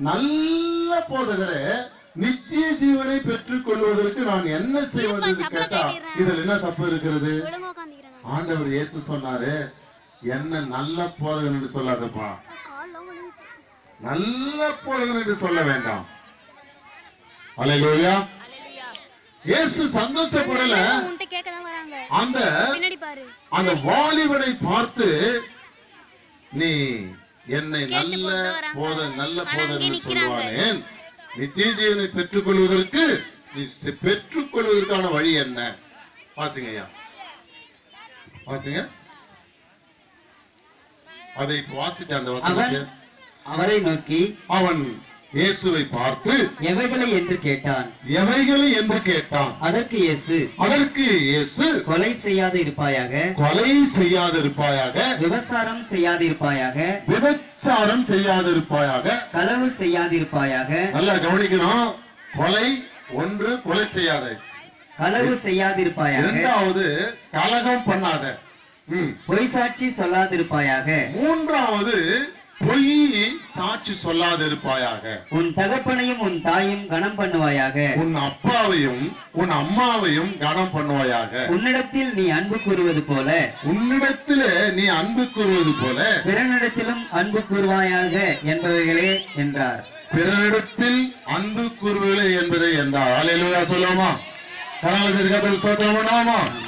நல்ல போதகரே நித்திய ஜீவனை பெற்றுக் கொள்வதற்கு நான் என்ன செய்வது என்று சப்பலை கேட்டா கட்டிடுறேன். இதுல என்ன தப்பு இருக்கிறது ஒழுங்கா உட்காந்துக்கிறேன் நான். ஆண்டவர் இயேசு சொன்னாரு என்ன நல்ல போதகன் என்று சொல்லாதப்பா கால்லாம் வலிக்குது. நல்ல போதகன் என்று சொல்ல வேண்டாம் அல்லேலூயா இயேசு சந்தோஷப்படல உன்கிட்ட கேட்கதான் வராங்க அந்த பின்னாடி பாரு அந்த வாலிபனை பார்த்து நீ என்னை கேட்டு நல்ல கொண்டு வராங்க. போத நல்ல ஆனா போதன் அங்கே என்று நிக்கிறாங்க. சொல்லுவானேன் நித்திய ஜீவனை பெற்றுக் கொள்வதற்கு நீ செ- பெற்றுக் கொள்வதற்கான வழி என்ன வாசிங்க ஐயா வாசிங்க அதை இப்ப வாசிட்ட அந்த அவன் வசனத்தை அவரை நோக்கி அவன் இயேசுவை பார்த்து எவைகளை என்று கேட்டான் எவைகள் என்று கேட்டான் அதற்கு இயேசு அதற்கு இயேசு கொலை செய்யாது இருப்பாயாக கொலை செய்யாதிருப்பாயாக விபசாரம் செய்யாதிருப்பாயாக விபச்சாரம் செய்யாதிருப்பாயாக களவு செய்யாதிருப்பாயாக நல்லா கவனிக்கணும் கொலை ஒன்று கொலை செய்யாத களவு செய்யாதிருப்பாயாக இரண்டாவது கலகம் பண்ணாத ம். பொய் சாட்சி சொல்லாதிருப்பாயாக மூன்றாவது பொய் சாட்சி சொல்லாதிருப்பாயாக உன் தகப்பனையும் உன் தாயும் கனம் பண்ணுவாயாக உன் அப்பாவையும் உன் அம்மாவையும் கனம் பண்ணுவாயாக உன்னிடத்தில் நீ அன்பு கூறுவது போல உன்னிடத்திலே நீ அன்பு கூறுவது போல பிறனிடத்திலும் அன்பு கூறுவாயாக என்பவைகளே என்றார் பிறரிடத்தில் அன்பு கூறுவதில்லை என்பதை என்றார் அலையிலுயா சொல்லுவோமா கரங்களை திருக்கத்தில் சோத்திரம் பண்ணுவோமா